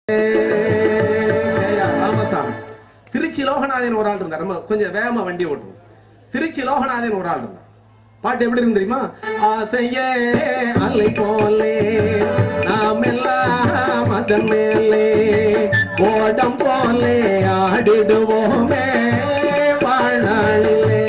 ஜெயா ராமசாமி திருச்சி லோகநாதன் ஒரு ஆள் இருந்தார் நம்ம கொஞ்சம் வேகமா வண்டி ஓட்டுவோம் திருச்சி லோகநாதன் ஒரு ஆள் இருந்தார் பாட்டு எப்படி இருந்து தெரியுமா ஆசையே அலை போலே நாம் எல்லாம் அதன் மேலே ஓடம் போலே ஆடிடுவோமே வாழ்நாளிலே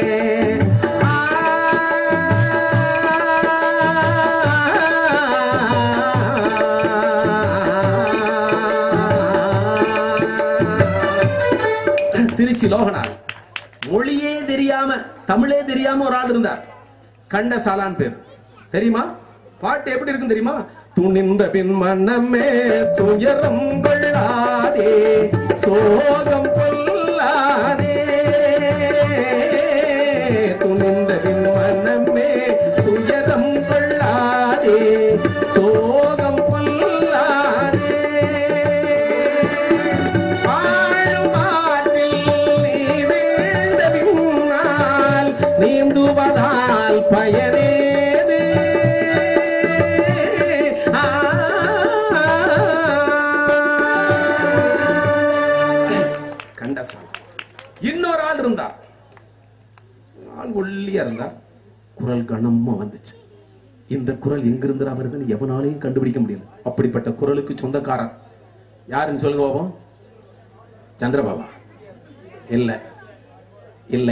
திருச்சி லோகநாத் மொழியே தெரியாம தமிழே தெரியாம ஒரு ஆள் இருந்தார் கண்டசாலான் பேர் தெரியுமா பாட்டு எப்படி இருக்கும் தெரியுமா துணிந்த பின் மனமே துயரம் கொள்ளாதே சோகம் கொள்ளாதே துணிந்த பின் மனமே துயரம் கொள்ளாதே சோகம் கொள்ளாதே வாழும் ஆற்றில் நீ வீழ்ந்த பின்னால் நீந்துவதால் பயனேது ஆ. கண்டசாமி இன்னொரு ஆள் இருந்தார் ஆள் ஒல்லியா இருந்தார் குரல் கனமா வந்துச்சு இந்த குரல் எங்கிருந்து வருதுன்னு எவனாலையும் கண்டுபிடிக்க முடியல அப்படிப்பட்ட குரலுக்கு சொந்தக்காரர் யாருன்னு சொல்லுங்க பாப்போம் சந்திரபாபா இல்ல இல்லை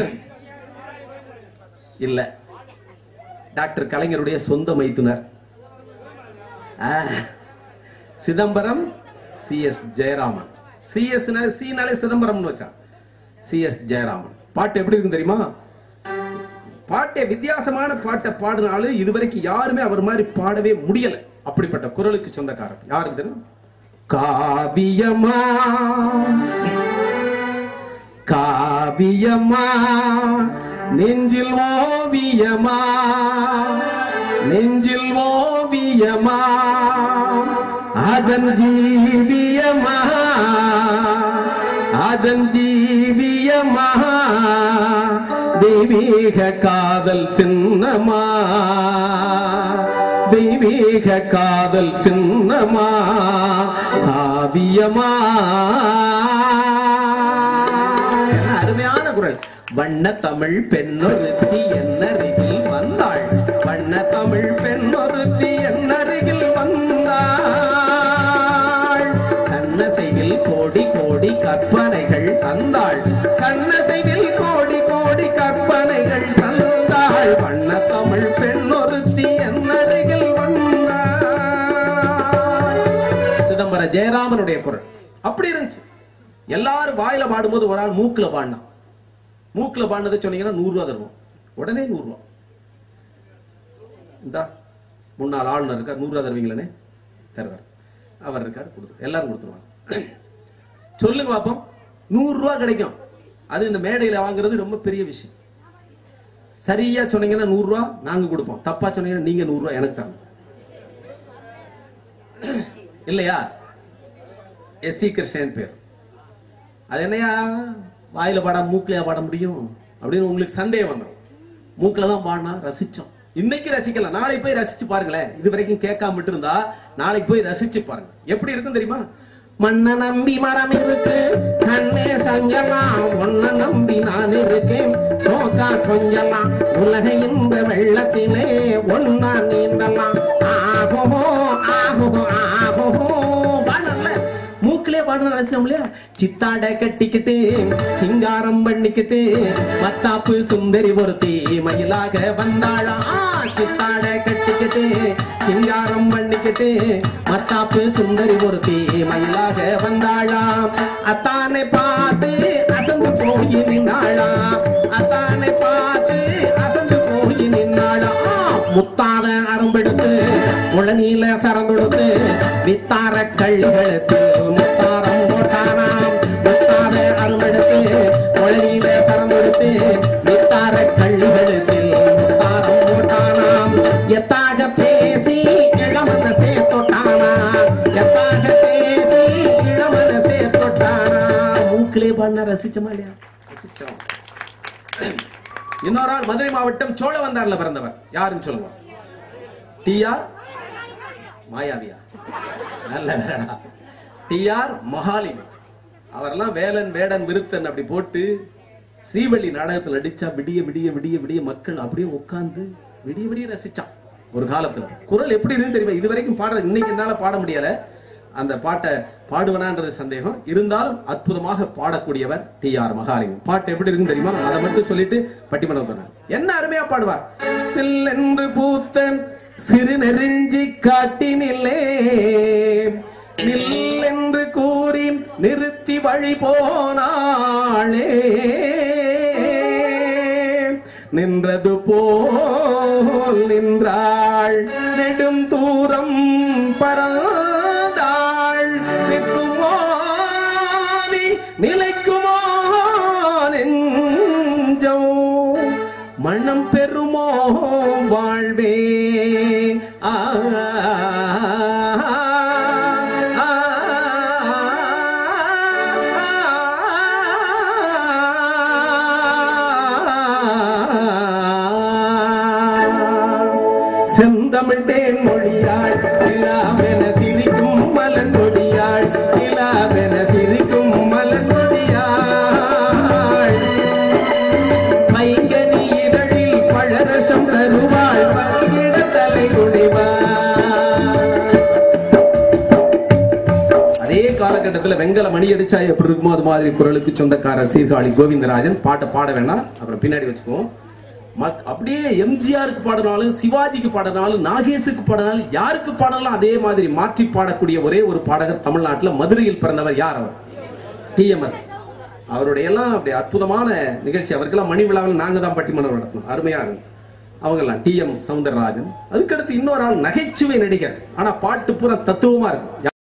இல்ல டாக்டர் கலைஞருடைய சொந்த மைத்துனர் ஆ, Chidambaram C S Jayaraman C S சினாலே சிதம்பரம்னு வச்சான் சி எஸ் ஜெயராமன் பாட்டு எப்படி இருக்கும் தெரியுமா பாட்டை வித்தியாசமான பாட்டை பாடினாலும் இதுவரைக்கும் யாருமே அவர் மாதிரி பாடவே முடியல அப்படிப்பட்ட குரலுக்கு சொந்தக்காரர் யாருக்கு தெரியும் காவியமா காவியமா நெஞ்சில் ஓவியமா நெஞ்சில் ஓவியமா அதன் ஜீவியமா அதன் ஜீவியமா தெய்வீக காதல் சின்னமா தெய்வீக காதல் சின்னமா காவியமா என்ன அருமையான குரல் வண்ண தமிழ் பெண்ணொருத்தி என்னருகில் வந்தாள் வண்ண தமிழ் பெண்ணொருத்தி என்னருகில் வந்தாள் கண்ணசையில் கோடி கோடி கற்பனைகள் தந்தாள் கண்ணசையில் கோடி கோடி கற்பனைகள் தந்தாள் வண்ண தமிழ் பெண்ணொருத்தி என்னருகில் வந்தாள் சிதம்பர ஜெயராமனுடைய குரல் அப்படி இருந்துச்சு எல்லாரும் வாயில பாடும்போது ஒரு ஆள் மூக்குல பாடினான் மூக்குல பாடினதை சொன்னீங்கன்னா நூறு ரூபா தருவோம் உடனே நூறு ரூபா இந்தா முன்னாள் ஆளுநர் இருக்கார் நூறு ரூபா தருவீங்களே தருவார் அவர் இருக்கார் கொடுத்து எல்லாரும் கொடுத்துருவாங்க சொல்லுங்க பாப்போம் நூறு ரூபா கிடைக்கும் அது இந்த மேடையில வாங்குறது ரொம்ப பெரிய விஷயம் சரியா சொன்னீங்கன்னா நூறு ரூபா நாங்க கொடுப்போம் தப்பா சொன்னீங்கன்னா நீங்க நூறு ரூபா எனக்கு தாங்க இல்லையா எஸ்சி கிருஷ்ணன் பேர் அது என்னையா வாயில பாட மூக்கிலையா பாட முடியும் அப்படின்னு உங்களுக்கு சந்தேகம் வந்துடும் மூக்கில தான் பாடினா ரசிச்சோம் இன்னைக்கு ரசிக்கலாம் நாளைக்கு போய் ரசிச்சு பாருங்களேன் இது வரைக்கும் கேட்காம விட்டு இருந்தா நாளைக்கு போய் ரசிச்சு பாருங்க எப்படி இருக்கும் தெரியுமா மண்ண நம்பி மரம் இருக்கு கண்ணே சஞ்சலாம் ஒன்ன நம்பி நான் இருக்கேன் சோக்கா கொஞ்சலாம் உலக இந்த வெள்ளத்திலே ஒன்னா நீந்தலாம் ஆகோ ஆகோ ஆகோ பாடல மூக்கிலே பாடுற ரசியம் இல்லையா சித்தாட கட்டிக்கிட்டு சிங்காரம் பண்ணிக்கிட்டு மத்தாப்பு சுந்தரி ஒருத்தி மயிலாக வந்தாளா ஆ, சித்தாட கட்டிக்கிட்டு சிங்காரம் பண்ணிக்கிட்டு மத்தாப்பு சுந்தரி ஒருத்தி மயிலாக வந்தாளா அத்தானை பார்த்து அசந்து போய் நின்னாளா அத்தானை பார்த்து அசந்து போய் நின்னாளா ஆ, முத்தாத அரும்பெடுத்து முழநீல சரந்தொடுத்து வித்தார கள்ளிகளுக்கு முத்தாரம் போட்டானாம் முத்தாத அரும்பெடுத்து முழநீல சரந்தொடுத்து வித்தார கள்ளிகளுத்தில் முத்தாரம் போட்டானாம் எத்தாக பேசி இளமத சேர்த்தொட்டானா எத்தாக பேசி இளமத சேர்த்தொட்டானா மூக்கிலே பண்ண ரசிச்சோமா இல்லையா ரசிச்சோம் இன்னொரு ஆள் மதுரை மாவட்டம் சோழவந்தார்ல பிறந்தவர் யாருன்னு சொல்லுங்க டிஆர் மாயாவியா நல்ல வேறடா டி ஆர் மகாலிங்கம் அவரெல்லாம் வேலன் வேடன் விருத்தன் அப்படி போட்டு ஸ்ரீவள்ளி நாடகத்தில் நடிச்சா விடிய விடிய விடிய விடிய மக்கள் அப்படியே உட்கார்ந்து விடிய விடிய ரசிச்சான் ஒரு காலத்துல குரல் எப்படி இருக்குன்னு தெரியுமா இது வரைக்கும் பாட இன்னைக்கு என்னால பாட முடியல அந்த பாட்டை பாடுவனான்றது சந்தேகம் இருந்தாலும் அற்புதமாக பாடக்கூடியவர் டி ஆர் மகாலிங்கம் பாட்டு எப்படி இருக்குன்னு தெரியுமா அதை மட்டும் சொல்லிட்டு பட்டிமன்றம் போறேன் என்ன அருமையா பாடுவார் சில்லென்று பூத்த சிறு நெருஞ்சி காட்டினில்லே நில்லென்று கூறி நிறுத்தி வழி போனாளே நின்றது போல் நின்றாள் நெடும் தூரம் பறந்தாள் நிற்குமோ நீ நிலைக்குமோ நெஞ்சம் மனம் பெறுமோ வாழ்வே ஆ ஆ, செந்தமிழ் தேன் மொழியாள் நிலாவென சிரிக்கும் மலர் மொழியாள் நிலாவென சிரிக்கும் மலர் மொழியாள் மைங்கனி இதழில் பழரசம் தருவாள் பங்கிட தலை குடிவாள் அதே காலகட்டத்தில் வெங்கல மணி அடிச்சா எப்படி இருக்குமோ அது மாதிரி குரலுக்கு சொந்தக்காரர் சீர்காழி கோவிந்தராஜன் பாட்டை பாட வேணாம் அப்புறம் பின்னாடி வச்சுக்குவோம் மத்- அப்படியே எம்ஜிஆருக்கு பாடினாலும் சிவாஜிக்கு பாடினாலும் நாகேஷுக்கு பாடினாலும் யாருக்கு பாடலாம் அதே மாதிரி மாற்றி பாடக்கூடிய ஒரே ஒரு பாடகர் தமிழ்நாட்டுல மதுரையில் பிறந்தவர் யார் அவர் டிஎம்எஸ் அவருடைய எல்லாம் அப்படி அற்புதமான நிகழ்ச்சி அவருக்கெல்லாம் மணி விழாவில் நாங்க தான் பட்டிமன்றம் நடத்தணும் அருமையா இருக்கும் அவங்கெல்லாம் டி எம் சவுந்தரராஜன் அதுக்கடுத்து இன்னொரு ஆள் நகைச்சுவை நடிகர் ஆனா பாட்டு பூரா தத்துவமா இருக்கும்